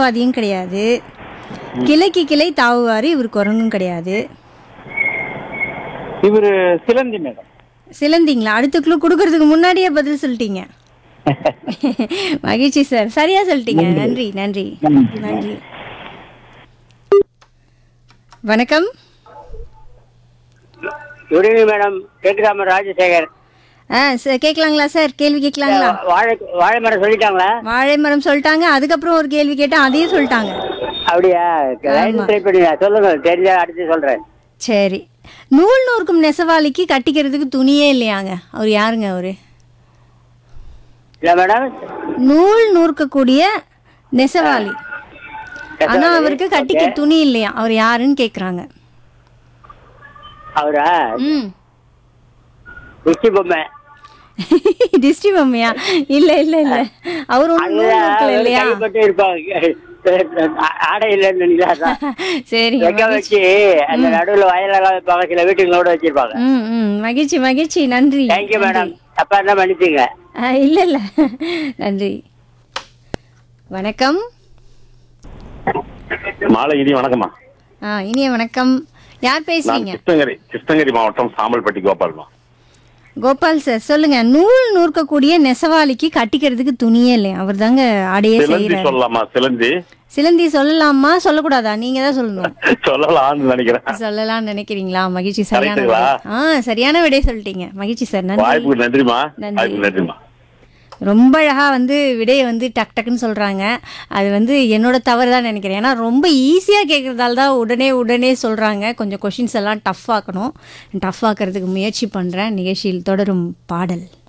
மிதவாதியும் கிடையாது கிளைக்கு கிளை தாவுவாரு இவர் குரங்கும் கிடையாது இவரு சிலந்தி மேடம் சிலந்திங்களா அடுத்த குழு கொடுக்கறதுக்கு முன்னாடியே பதில் சொல்லிட்டீங்க மகிழ்ச்சி சார் சரியா சொல்லிட்டீங்க நன்றி நன்றி நன்றி வணக்கம் குட் ஈவினிங் மேடம் கேட்டுக்காம ராஜசேகர் ஆ சார் கேட்கலாங்களா சார் கேள்வி கேட்கலாங்களா வாழை வாழை மரம் சொல்லிட்டாங்களா வாழை மரம் சொல்லிட்டாங்க அதுக்கப்புறம் ஒரு கேள்வி கேட்டேன் அதையும் சொல்லிட்டாங்க அப்படியா லைன் ஆமா. ட்ரை பண்ணுங்க சொல்லுங்க தெரிஞ்சா அடுத்து சொல்றேன் சரி நூல் நூறுக்கும் நெசவாளிக்கு கட்டிக்கிறதுக்கு துணியே இல்லையாங்க அவர் யாருங்க அவரு இல்ல மேடம் நூல் நூற்கக்கூடிய நெசவாளி ஆனா நெசவாளி, அவருக்கு கட்டிக்க okay. துணி இல்லையா அவர் யாருன்னு கேக்குறாங்க அவரா ம் குச்சி பொம்மை டிஸ்டி பொம்மையா இல்ல இல்ல இல்ல அவர் ஒன்றும் நூல் நூற்கல இல்லையா கைப்பட்டு இருப்பாங்க ஆடை இல்லைன்னு நினைக்காதான் சரி வெக்க வச்சு அந்த நடுவுல வயலெல்லாம் வைப்பாங்க சில வீட்டுங்களோட வச்சிருப்பாங்க ம் ம் மகிழ்ச்சி மகிழ்ச்சி நன்றி தேங்க்யூ மேடம் தப்பா இருந்தா மன்னிச்சுங்க ஆ, இல்ல இல்ல நன்றி வணக்கம் மாலை இனி வணக்கம்மா ஆ இனிய வணக்கம் யார் நான் பேசுறீங்க கிருஷ்ணகிரி கிருஷ்ணகிரி மாவட்டம் சாம்பல்பட்டி கோபால்மா கோபால் சார் சொல்லுங்க நூல் நூற்கக்கூடிய நெசவாளிக்கு கட்டிக்கிறதுக்கு துணியே இல்லையா அவர் தாங்க ஆடையே சிலந்தி செய்யறாரு சொல்லலாமா சிலந்தி சிலந்தி சொல்லலாமா சொல்லக்கூடாதா நீங்க தான் சொல்லணும் சொல்லலாம்னு நினைக்கிறேன் சொல்லலாம்னு நினைக்கிறீங்களா மகிழ்ச்சி சரியான கரெக்ட்டுங்களா? விடை. ஆ சரியான விடை சொல்லிட்டீங்க மகிழ்ச்சி சார் நன்றி வாய்ப்புக்கு நன்றிமா நன்றி. வாய்ப்புக்கு நன்றிமா ரொம்ப அழகா வந்து விடையை வந்து டக் டக்குன்னு சொல்றாங்க அது வந்து என்னோட தவறு தான் நினைக்கிறேன் ஏன்னா ரொம்ப ஈஸியா கேட்கறதால தான் உடனே உடனே சொல்றாங்க கொஞ்சம் கொஷின்ஸ் எல்லாம் டஃப் ஆக்கணும் டஃப் ஆக்கிறதுக்கு முயற்சி பண்றேன் நிகழ்ச்சியில் தொடரும் பாடல்